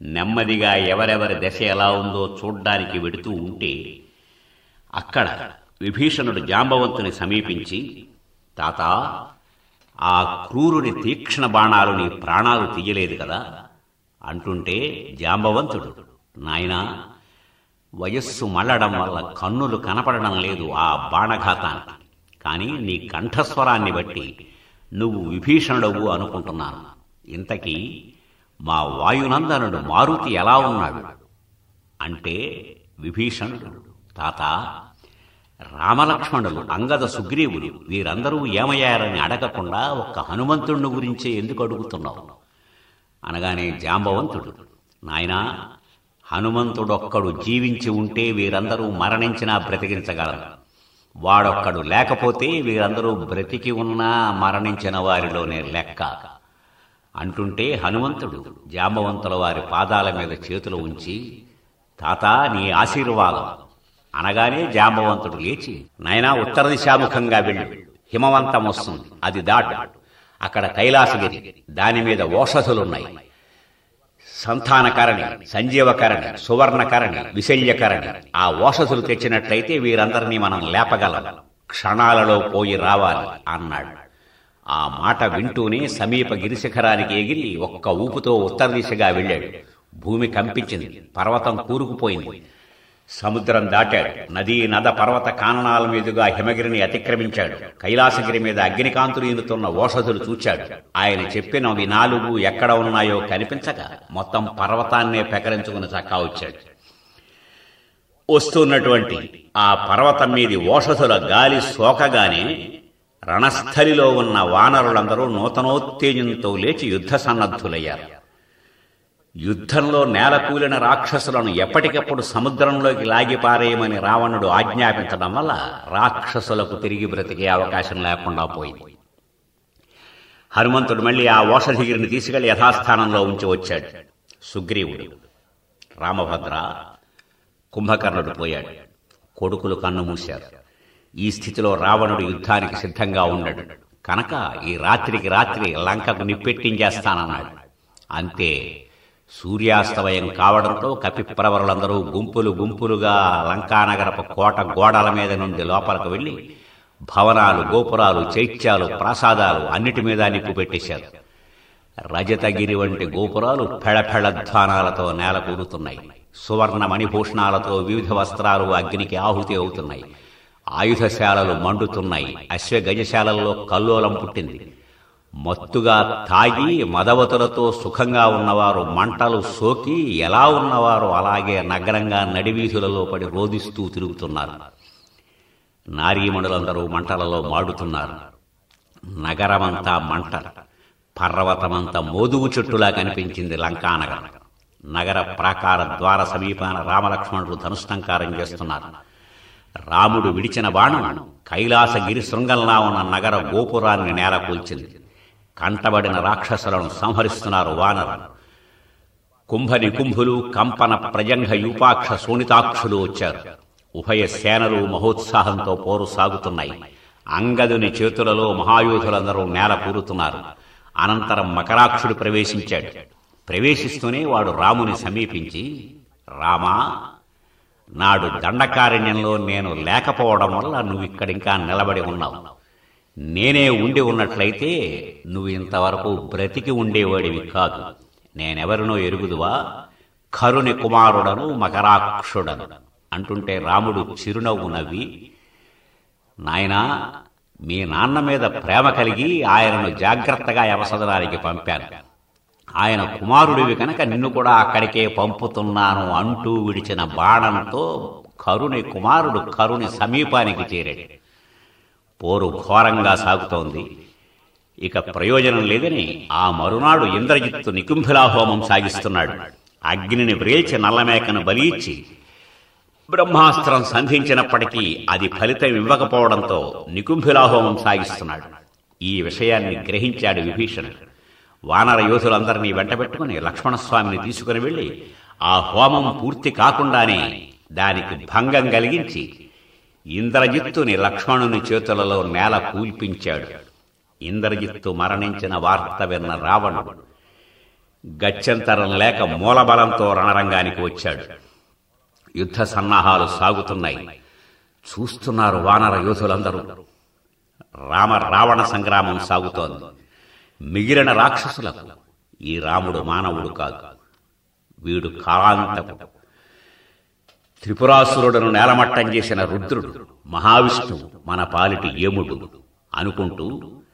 నెమ్మదిగా ఎవరెవరి దశ ఎలా ఉందో చూడ్డానికి వెడుతూ ఉంటే అక్కడ విభీషణుడు జాంబవంతుని సమీపించి తాత ఆ క్రూరుని తీక్షణ బాణాలు నీ ప్రాణాలు తీయలేదు కదా అంటుంటే జాంబవంతుడు నాయనా వయస్సు మళ్ళడం వల్ల కన్నులు కనపడడం లేదు ఆ బాణఘాతానికి కానీ నీ కంఠస్వరాన్ని బట్టి నువ్వు విభీషణుడవు అనుకుంటున్నాను ఇంతకీ మా వాయునందనుడు మారుతి ఎలా ఉన్నాడు అంటే విభీషణుడు తాత రామలక్ష్మణులు అంగద సుగ్రీవులు వీరందరూ ఏమయ్యారని అడగకుండా ఒక్క హనుమంతుడిని గురించే ఎందుకు అడుగుతున్నావు అనగానే జాంబవంతుడు నాయనా హనుమంతుడొక్కడు జీవించి ఉంటే వీరందరూ మరణించినా బ్రతికించగలరు వాడొక్కడు లేకపోతే వీరందరూ బ్రతికి ఉన్నా మరణించిన వారిలోనే లెక్క అంటుంటే హనుమంతుడు జాంబవంతుల వారి పాదాల మీద చేతులు ఉంచి తాత నీ ఆశీర్వాదం అనగానే జాంబవంతుడు లేచి నాయనా ఉత్తర దిశాముఖంగా వెళ్ళు హిమవంతం వస్తుంది అది దాటు అక్కడ కైలాసగిరి దాని మీద ఓషధులున్నాయి సంతానకరణి సంజీవకరణి సువర్ణకరణి విశల్యకరణి ఆ ఓషధులు తెచ్చినట్లయితే వీరందరినీ మనం లేపగలం క్షణాలలో పోయి రావాలి అన్నాడు ఆ మాట వింటూనే సమీప గిరిశిఖరానికి ఎగిరి ఒక్క ఊపుతో ఉత్తర దిశగా వెళ్ళాడు భూమి కంపించింది పర్వతం కూరుకుపోయింది సముద్రం దాటాడు నదీ నద పర్వత కాననాల మీదుగా హిమగిరిని అతిక్రమించాడు కైలాసగిరి మీద అగ్నికాంతులు ఈనుతున్న ఓషధులు చూచాడు ఆయన చెప్పినవి నాలుగు ఎక్కడ ఉన్నాయో కనిపించక మొత్తం పర్వతాన్నే పెకరించుకుని చక్కా వచ్చాడు వస్తున్నటువంటి ఆ పర్వతం మీది ఓషధుల గాలి సోకగానే రణస్థలిలో ఉన్న వానరులందరూ నూతనోత్తేజంతో లేచి యుద్ధ సన్నద్ధులయ్యారు యుద్ధంలో నేలకూలిన రాక్షసులను ఎప్పటికప్పుడు సముద్రంలోకి లాగిపారేయమని రావణుడు ఆజ్ఞాపించడం వల్ల రాక్షసులకు తిరిగి బ్రతికే అవకాశం లేకుండా పోయింది హనుమంతుడు మళ్ళీ ఆ ఓషధిగిరిని తీసుకెళ్లి యథాస్థానంలో ఉంచి వచ్చాడు సుగ్రీవుడు రామభద్ర కుంభకర్ణుడు పోయాడు కొడుకులు కన్ను మూశారు ఈ స్థితిలో రావణుడు యుద్ధానికి సిద్ధంగా ఉన్నాడు కనుక ఈ రాత్రికి రాత్రి లంకకు నిప్పెట్టించేస్తానన్నాడు అంతే సూర్యాస్తమయం కావడంతో కపిప్రవరులందరూ గుంపులు గుంపులుగా లంకానగరపు కోట గోడల మీద నుండి లోపలికి వెళ్లి భవనాలు గోపురాలు చైత్యాలు ప్రాసాదాలు అన్నిటి మీద నిప్పు పెట్టేశారు రజతగిరి వంటి గోపురాలు ఫెళఫెళ ధ్వానాలతో నేల కూరుతున్నాయి సువర్ణ మణిభూషణాలతో వివిధ వస్త్రాలు అగ్నికి ఆహుతి అవుతున్నాయి ఆయుధశాలలు మండుతున్నాయి అశ్వగజశాలల్లో కల్లోలం పుట్టింది మత్తుగా తాగి మదవతులతో సుఖంగా ఉన్నవారు మంటలు సోకి ఎలా ఉన్నవారు అలాగే నగరంగా నడివీధులలో పడి రోదిస్తూ తిరుగుతున్నారు నారీమణులందరూ మంటలలో మాడుతున్నారు నగరమంతా మంట పర్వతమంతా మోదుగు చెట్టులా కనిపించింది లంకానగరం నగర ప్రాకార ద్వార సమీపాన రామలక్ష్మణుడు ధనుష్టంకారం చేస్తున్నారు రాముడు విడిచిన బాణం కైలాసగిరి శృంగంలా ఉన్న నగర గోపురాన్ని నేల కూల్చింది కంటబడిన రాక్షసులను సంహరిస్తున్నారు వానరులు కుంభని కుంభులు కంపన ప్రజంఘ యూపాక్ష శోణితాక్షులు వచ్చారు ఉభయ సేనలు మహోత్సాహంతో పోరు సాగుతున్నాయి అంగదుని చేతులలో మహాయోధులందరూ నేల కూరుతున్నారు అనంతరం మకరాక్షుడు ప్రవేశించాడు ప్రవేశిస్తూనే వాడు రాముని సమీపించి రామా నాడు దండకారణ్యంలో నేను లేకపోవడం వల్ల నువ్వు ఇక్కడింకా నిలబడి ఉన్నావు నేనే ఉండి ఉన్నట్లయితే నువ్వు ఇంతవరకు బ్రతికి ఉండేవాడివి కాదు నేనెవరినో ఎరుగుదువా కరుని కుమారుడను మకరాక్షుడను అంటుంటే రాముడు చిరునవ్వు నవ్వి నాయనా మీ నాన్న మీద ప్రేమ కలిగి ఆయనను జాగ్రత్తగా యవసదనానికి పంపాను ఆయన కుమారుడివి కనుక నిన్ను కూడా అక్కడికే పంపుతున్నాను అంటూ విడిచిన బాణంతో కరుని కుమారుడు కరుని సమీపానికి చేరాడు పోరు ఘోరంగా సాగుతోంది ఇక ప్రయోజనం లేదని ఆ మరునాడు ఇంద్రజిత్తు నికుంభిలాహోమం సాగిస్తున్నాడు అగ్నిని వ్రేల్చి నల్లమేకను బలి ఇచ్చి బ్రహ్మాస్త్రం సంధించినప్పటికీ అది ఫలితం ఇవ్వకపోవడంతో నికుంభిలాహోమం సాగిస్తున్నాడు ఈ విషయాన్ని గ్రహించాడు విభీషణుడు వానర యోధులందరినీ వెంటబెట్టుకుని లక్ష్మణస్వామిని తీసుకుని వెళ్ళి ఆ హోమం పూర్తి కాకుండానే దానికి భంగం కలిగించి ఇంద్రజిత్తుని లక్ష్మణుని చేతులలో నేల కూల్పించాడు ఇంద్రజిత్తు మరణించిన వార్త విన్న రావణుడు గత్యంతరం లేక మూలబలంతో రణరంగానికి వచ్చాడు యుద్ధ సన్నాహాలు సాగుతున్నాయి చూస్తున్నారు వానర యోధులందరూ రామ రావణ సంగ్రామం సాగుతోంది మిగిలిన రాక్షసులకు ఈ రాముడు మానవుడు కాదు వీడు కాలాంతకుడు త్రిపురాసురుడును నేలమట్టం చేసిన రుద్రుడు మహావిష్ణువు మన పాలిటి ఏముడు అనుకుంటూ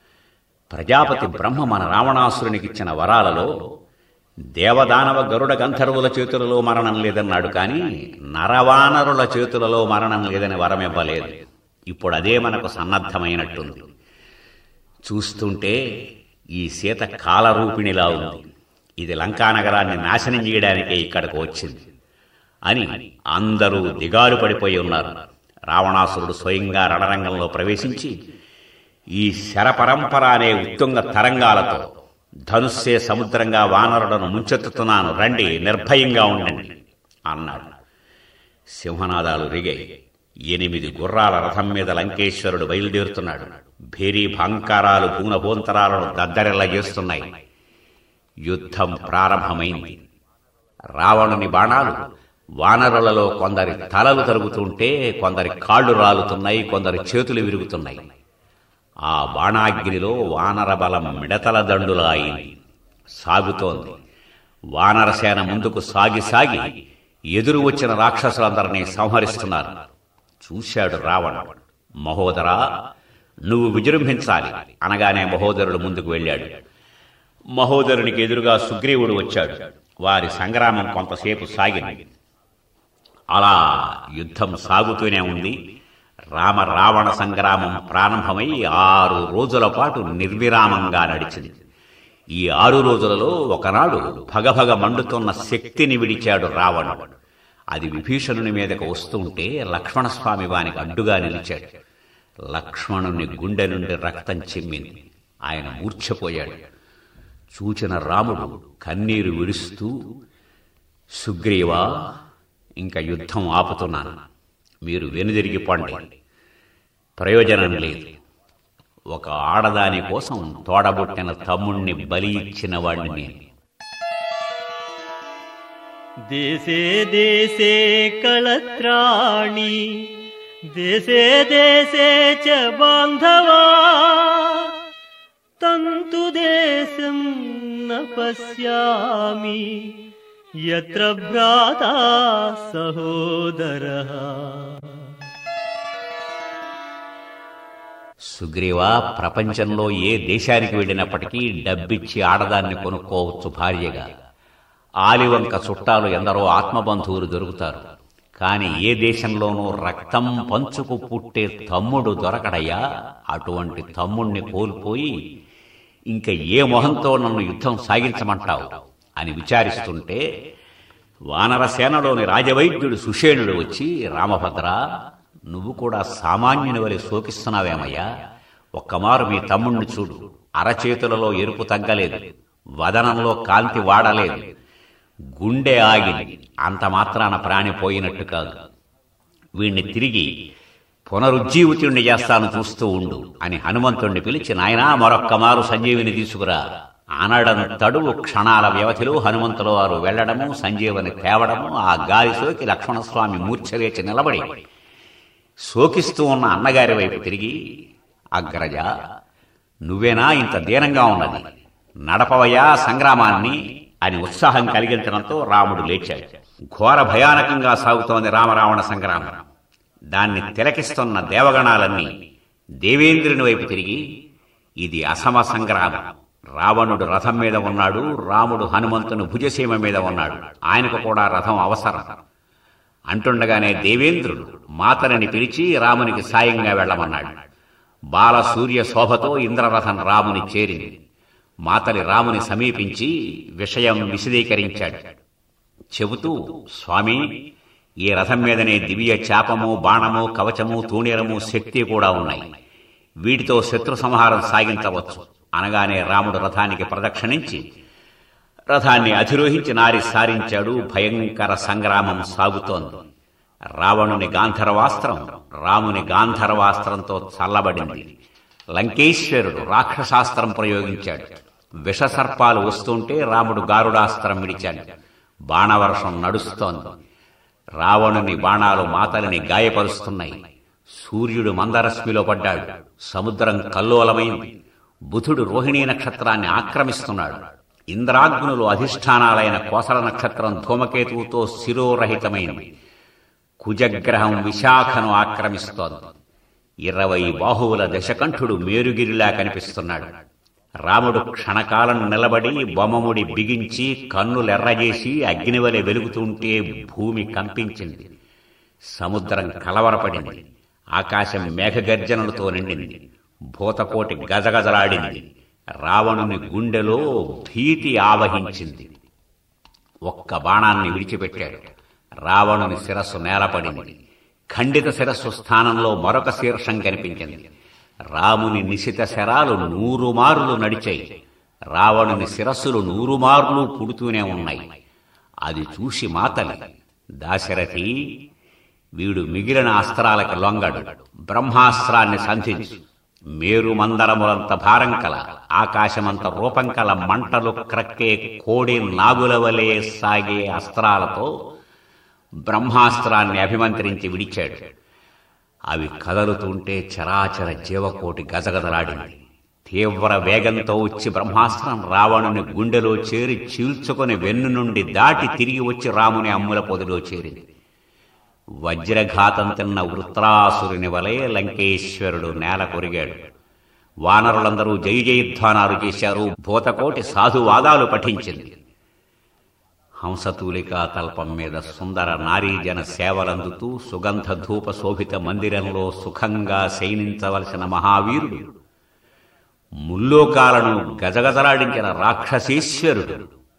ప్రజాపతి బ్రహ్మ మన రావణాసురునికిచ్చిన వరాలలో దేవదానవ గరుడ గంధర్వుల చేతులలో మరణం లేదన్నాడు కానీ నరవానరుల చేతులలో మరణం లేదని వరమివ్వలేదు ఇప్పుడు అదే మనకు సన్నద్ధమైనట్టుంది చూస్తుంటే ఈ సీత కాలరూపిణిలా ఉంది ఇది లంకానగరాన్ని నాశనం చేయడానికే ఇక్కడికి వచ్చింది అని అందరూ దిగాలు పడిపోయి ఉన్నారు రావణాసురుడు స్వయంగా రణరంగంలో ప్రవేశించి ఈ శరపరంపర అనే ఉత్తుంగ తరంగాలతో ధనుస్సే సముద్రంగా వానరులను ముంచెత్తుతున్నాను రండి నిర్భయంగా ఉండండి అన్నాడు సింహనాదాలు రిగాయి ఎనిమిది గుర్రాల రథం మీద లంకేశ్వరుడు బయలుదేరుతున్నాడు భేరీ భాంకారాలు భూనభోంతరాలను దద్దరిల్ల చేస్తున్నాయి యుద్ధం ప్రారంభమైంది రావణుని బాణాలు వానరులలో కొందరి తలలు తరుగుతుంటే కొందరి కాళ్ళు రాలుతున్నాయి కొందరి చేతులు విరుగుతున్నాయి ఆ బాణాగ్నిలో వానర బలం మిడతల దండులా అయింది సాగుతోంది వానరసేన ముందుకు సాగి సాగి ఎదురు వచ్చిన రాక్షసులందరినీ సంహరిస్తున్నారు చూశాడు రావణుడు మహోదరా నువ్వు విజృంభించాలి అనగానే మహోదరుడు ముందుకు వెళ్ళాడు మహోదరునికి ఎదురుగా సుగ్రీవుడు వచ్చాడు వారి సంగ్రామం కొంతసేపు సాగింది అలా యుద్ధం సాగుతూనే ఉంది రామ రావణ సంగ్రామం ప్రారంభమై ఆరు రోజుల పాటు నిర్విరామంగా నడిచింది ఈ ఆరు రోజులలో ఒకనాడు భగభగ మండుతున్న శక్తిని విడిచాడు రావణుడు అది విభీషణుని మీదకు వస్తుంటే లక్ష్మణస్వామి వానికి అడ్డుగా నిలిచాడు లక్ష్మణుని గుండె నుండి రక్తం చిమ్మింది ఆయన మూర్ఛపోయాడు చూచిన రాముడు కన్నీరు విడుస్తూ సుగ్రీవా ఇంకా యుద్ధం ఆపుతున్నాను మీరు వెనుదిరిగి పండి ప్రయోజనం లేదు ఒక ఆడదాని కోసం తోడబుట్టిన తమ్ముణ్ణి బలి ఇచ్చిన వాడిని నేను దేశే దేశే కళత్రాణి దేశే దేశే చ బాంధవా తంతు దేశం న పశ్యామి యత్ర భ్రాతా సహోదరః సుగ్రీవ ప్రపంచంలో ఏ దేశానికి వెళ్ళినప్పటికీ డబ్బిచ్చి ఆడదాన్ని కొనుక్కోవచ్చు భార్యగా ఆలివంక చుట్టాలు ఎందరో ఆత్మబంధువులు దొరుకుతారు కాని ఏ దేశంలోనూ రక్తం పంచుకు పుట్టే తమ్ముడు దొరకడయ్యా అటువంటి తమ్ముణ్ణి కోల్పోయి ఇంక ఏ మొహంతో నన్ను యుద్ధం సాగించమంటావు అని విచారిస్తుంటే వానరసేనలోని రాజవైద్యుడు సుషేణుడు వచ్చి రామభద్ర నువ్వు కూడా సామాన్యుని వలె శోకిస్తున్నావేమయ్యా ఒక్కమారు మీ తమ్ముణ్ణి చూడు అరచేతులలో ఎరుపు తగ్గలేదు వదనంలో కాంతి వాడలేదు గుండె ఆగింది అంత మాత్రాన ప్రాణి పోయినట్టు కాదు వీణ్ణి తిరిగి పునరుజ్జీవితుణ్ణి చేస్తాను చూస్తూ ఉండు అని హనుమంతుణ్ణి పిలిచి నాయనా మరొక్కమారు సంజీవిని తీసుకురా అనడం తడువు క్షణాల వ్యవధిలో హనుమంతుల వారు వెళ్లడము సంజీవని తేవడము ఆ గాలి సోకి లక్ష్మణస్వామి మూర్ఛలేచి నిలబడి శోకిస్తూ ఉన్న అన్నగారి వైపు తిరిగి అగ్రజ నువ్వేనా ఇంత దీనంగా ఉన్నది నడపవయా సంగ్రామాన్ని అని ఉత్సాహం కలిగించడంతో రాముడు లేచాడు ఘోర భయానకంగా సాగుతోంది రామరావణ సంగ్రామం దాన్ని తిలకిస్తున్న దేవగణాలన్నీ దేవేంద్రుని వైపు తిరిగి ఇది అసమ సంగ్రామం రావణుడు రథం మీద ఉన్నాడు రాముడు హనుమంతుని భుజసీమ మీద ఉన్నాడు ఆయనకు కూడా రథం అవసరం అంటుండగానే దేవేంద్రుడు మాతరిని పిలిచి రామునికి సాయంగా వెళ్ళమన్నాడు బాల సూర్య శోభతో ఇంద్రరథం రాముని చేరింది మాతలి రాముని సమీపించి విషయం విశదీకరించాడు చెబుతూ స్వామి ఈ రథం మీదనే దివ్య చాపము బాణము కవచము తూణీరము శక్తి కూడా ఉన్నాయి వీటితో శత్రు సంహారం సాగించవచ్చు అనగానే రాముడు రథానికి ప్రదక్షిణించి రథాన్ని అధిరోహించి నారి సారించాడు భయంకర సంగ్రామం సాగుతోంది రావణుని గాంధర్వాస్త్రం రాముని గాంధర్వాస్త్రంతో చల్లబడింది లంకేశ్వరుడు రాక్షసాస్త్రం ప్రయోగించాడు విషసర్పాలు వస్తుంటే రాముడు గారుడాస్త్రం విడిచాడు బాణవర్షం నడుస్తోంది రావణుని బాణాలు మాతలిని గాయపరుస్తున్నాయి సూర్యుడు మందరశ్మిలో పడ్డాడు సముద్రం కల్లోలమైంది బుధుడు రోహిణీ నక్షత్రాన్ని ఆక్రమిస్తున్నాడు ఇంద్రాగ్నులు అధిష్టానాలైన కోసల నక్షత్రం ధూమకేతువుతో శిరోరహితమైనది కుజగ్రహం విశాఖను ఆక్రమిస్తోంది ఇరవై బాహువుల దశకంఠుడు మేరుగిరిలా కనిపిస్తున్నాడు రాముడు క్షణకాలం నిలబడి బొమ్మముడి బిగించి కన్నులెర్రజేసి అగ్నివలె వెలుగుతుంటే భూమి కంపించింది సముద్రం కలవరపడింది ఆకాశం మేఘగర్జనలతో నిండింది భూతకోటి గజగజలాడింది రావణుని గుండెలో భీతి ఆవహించింది ఒక్క బాణాన్ని విడిచిపెట్టాడు రావణుని శిరస్సు నేలపడింది ఖండిత శిరస్సు స్థానంలో మరొక శీర్షం కనిపించింది రాముని నిశిత శరాలు నూరు మారులు నడిచాయి రావణుని శిరస్సులు నూరు మార్లు పుడుతూనే ఉన్నాయి అది చూసి మాతలి దాశరథి వీడు మిగిలిన అస్త్రాలకు లొంగడు బ్రహ్మాస్త్రాన్ని సంధించు మేరు మందరములంత భారం కల ఆకాశమంత రూపం కల మంటలు క్రక్కే కోడి నాగుల వలె సాగే అస్త్రాలతో బ్రహ్మాస్త్రాన్ని అభిమంత్రించి విడిచాడు అవి కదలుతుంటే చరాచర జీవకోటి గజగజలాడింది తీవ్ర వేగంతో వచ్చి బ్రహ్మాస్త్రం రావణుని గుండెలో చేరి చీల్చుకొని వెన్ను నుండి దాటి తిరిగి వచ్చి రాముని అమ్ముల పొదిలో చేరింది వజ్రఘాతం తిన్న వృత్రాసురుని వలె లంకేశ్వరుడు నేల కొరిగాడు వానరులందరూ జై జయధ్వానాలు చేశారు భూతకోటి సాధువాదాలు పఠించింది హంసతూలికా తల్పం మీద సుందర నారీజన సేవలందుతూ సుగంధ ధూప శోభిత మందిరంలో సుఖంగా శయనించవలసిన మహావీరుడు ముల్లోకాలను గజగజలాడించిన రాక్షసీశ్వరుడు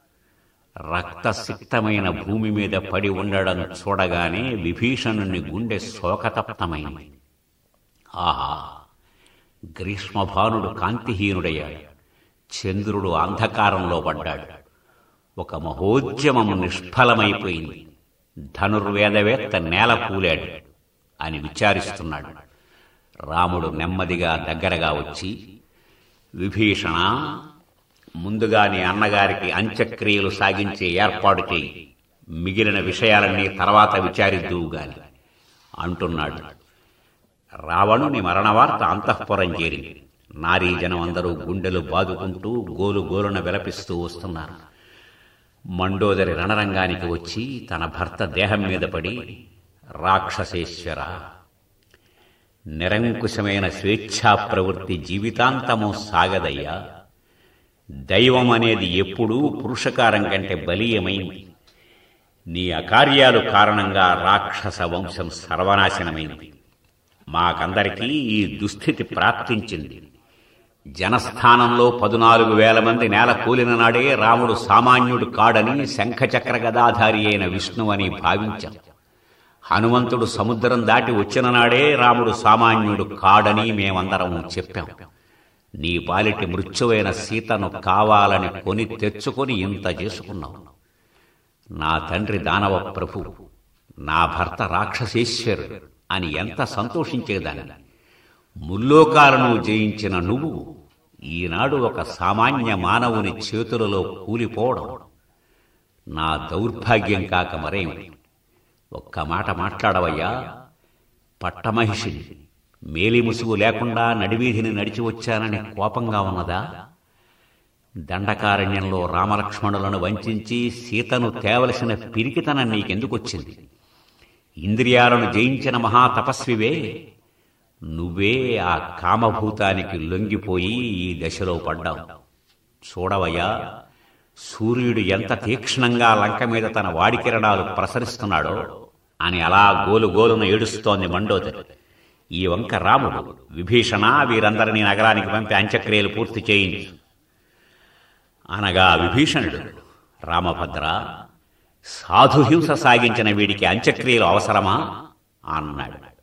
రక్తసిక్తమైన భూమి మీద పడి ఉండడం చూడగానే విభీషణుని గుండె శోకతప్తమైంది ఆహా గ్రీష్మభానుడు కాంతిహీనుడయ్యాడు చంద్రుడు అంధకారంలో పడ్డాడు ఒక మహోద్యమము నిష్ఫలమైపోయింది ధనుర్వేదవేత్త నేల కూలాడు అని విచారిస్తున్నాడు రాముడు నెమ్మదిగా దగ్గరగా వచ్చి విభీషణ ముందుగా నీ అన్నగారికి అంత్యక్రియలు సాగించే ఏర్పాటు చేయి మిగిలిన విషయాలన్నీ తర్వాత విచారిద్దువు గాని అంటున్నాడు రావణుని మరణవార్త అంతఃపురం చేరింది నారీజనం అందరూ గుండెలు బాదుకుంటూ గోలు గోలున విలపిస్తూ వస్తున్నారు మండోదరి రణరంగానికి వచ్చి తన భర్త దేహం మీద పడి రాక్షసేశ్వర నిరంకుశమైన స్వేచ్ఛా ప్రవృత్తి జీవితాంతము సాగదయ్యా దైవం అనేది ఎప్పుడూ పురుషకారం కంటే బలీయమైంది నీ అకార్యాలు కారణంగా రాక్షస వంశం సర్వనాశనమైంది మాకందరికీ ఈ దుస్థితి ప్రాప్తించింది జనస్థానంలో పదునాలుగు వేల మంది నేల కూలిన నాడే రాముడు సామాన్యుడు కాడని శంఖచక్ర గదాధారి అయిన విష్ణువని భావించాం హనుమంతుడు సముద్రం దాటి వచ్చిన నాడే రాముడు సామాన్యుడు కాడని మేమందరం చెప్పాం నీ పాలిటి మృత్యువైన సీతను కావాలని కొని తెచ్చుకొని ఇంత చేసుకున్నావు నా తండ్రి దానవ ప్రభు నా భర్త రాక్షసేశ్వరుడు అని ఎంత సంతోషించేదాన్ని ముల్లోకాలను జయించిన నువ్వు ఈనాడు ఒక సామాన్య మానవుని చేతులలో కూలిపోవడం నా దౌర్భాగ్యం కాక మరేమి ఒక్క మాట మాట్లాడవయ్యా పట్టమహిషిని మేలిముసుగు లేకుండా నడివీధిని నడిచి వచ్చానని కోపంగా ఉన్నదా దండకారణ్యంలో రామలక్ష్మణులను వంచించి సీతను తేవలసిన పిరికితనం నీకెందుకొచ్చింది ఇంద్రియాలను జయించిన మహాతపస్వివే నువ్వే ఆ కామభూతానికి లొంగిపోయి ఈ దశలో పడ్డావు చూడవయ్యా సూర్యుడు ఎంత తీక్ష్ణంగా లంక మీద తన వాడికిరణాలు ప్రసరిస్తున్నాడో అని అలా గోలు గోలున ఏడుస్తోంది మండోదరి ఈ వంక రాముడు విభీషణ వీరందరినీ నగరానికి పంపి అంత్యక్రియలు పూర్తి చేయించు అనగా విభీషణుడు రామభద్ర సాధుహింస సాగించిన వీడికి అంత్యక్రియలు అవసరమా అన్నాడు